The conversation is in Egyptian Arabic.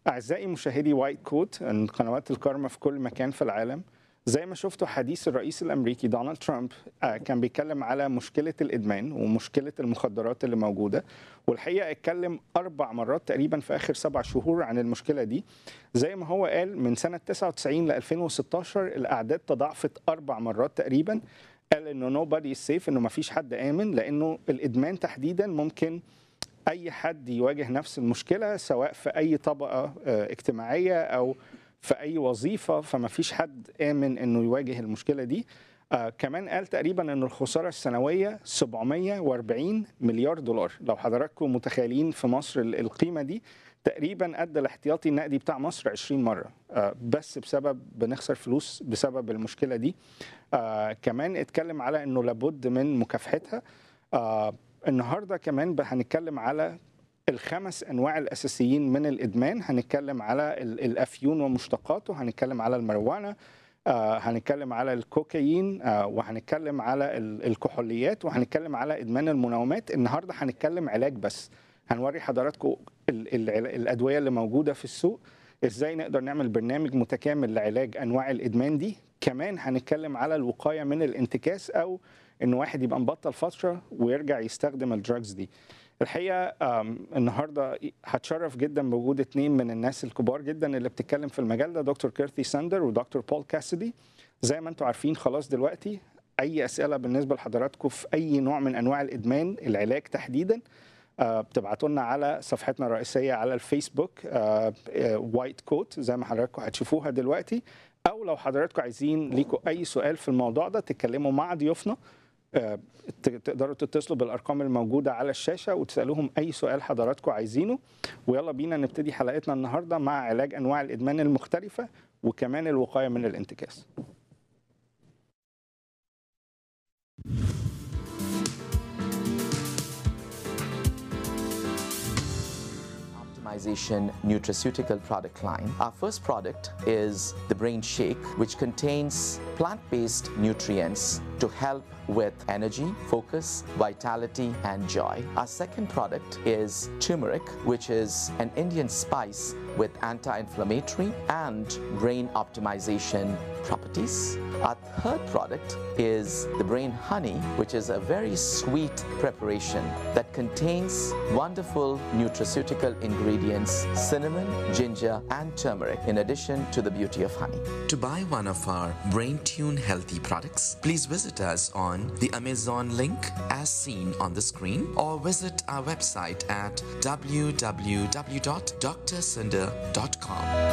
أعزائي مشاهدي وايت كوت قنوات الكارما في كل مكان في العالم زي ما شفتوا حديث الرئيس الأمريكي دونالد ترامب آه، كان بيتكلم على مشكلة الإدمان ومشكلة المخدرات اللي موجودة والحقيقة اتكلم أربع مرات تقريبا في آخر سبع شهور عن المشكلة دي زي ما هو قال من سنة 99 ل 2016 الأعداد تضاعفت أربع مرات تقريبا قال إنه نو is safe إنه ما فيش حد آمن لأنه الإدمان تحديدا ممكن اي حد يواجه نفس المشكله سواء في اي طبقه آه، اجتماعيه او في اي وظيفه فما فيش حد امن انه يواجه المشكله دي آه كمان قال تقريبا ان الخساره السنويه 740 مليار دولار لو حضراتكم متخيلين في مصر ال- القيمه دي تقريبا ادى الاحتياطي النقدي بتاع مصر 20 مره آه بس بسبب بنخسر فلوس بسبب المشكله دي آه كمان اتكلم على انه لابد من مكافحتها آه النهارده كمان ب- هنتكلم على الخمس انواع الاساسيين من الادمان هنتكلم على ال- الافيون ومشتقاته هنتكلم على المروانه آه هنتكلم على الكوكايين آه وهنتكلم على ال- الكحوليات وهنتكلم على ادمان المنومات النهارده هنتكلم علاج بس هنوري حضراتكم ال- ال- الادويه اللي موجوده في السوق ازاي نقدر نعمل برنامج متكامل لعلاج انواع الادمان دي كمان هنتكلم على الوقايه من الانتكاس او ان واحد يبقى مبطل فتره ويرجع يستخدم الدراجز دي الحقيقه آم، النهارده هتشرف جدا بوجود اتنين من الناس الكبار جدا اللي بتتكلم في المجال ده دكتور كيرثي ساندر ودكتور بول كاسيدي زي ما انتم عارفين خلاص دلوقتي اي اسئله بالنسبه لحضراتكم في اي نوع من انواع الادمان العلاج تحديدا آه، بتبعتوا لنا على صفحتنا الرئيسيه على الفيسبوك وايت كوت زي ما حضراتكم هتشوفوها دلوقتي او لو حضراتكم عايزين ليكوا اي سؤال في الموضوع ده تتكلموا مع ضيوفنا آه، ت- تقدروا تتصلوا بالارقام الموجوده على الشاشه وتسالوهم اي سؤال حضراتكم عايزينه ويلا بينا نبتدي حلقتنا النهارده مع علاج انواع الادمان المختلفه وكمان الوقايه من الانتكاس optimization nutraceutical product line. Our first product is the Brain Shake, which contains plant based nutrients to help with energy, focus, vitality, and joy. Our second product is turmeric, which is an Indian spice with anti inflammatory and brain optimization properties. Our third product is the Brain Honey, which is a very sweet preparation that contains wonderful nutraceutical ingredients cinnamon, ginger, and turmeric, in addition to the beauty of honey. To buy one of our Brain Tune healthy products, please visit us on the Amazon link as seen on the screen or visit our website at www.drsunder.com.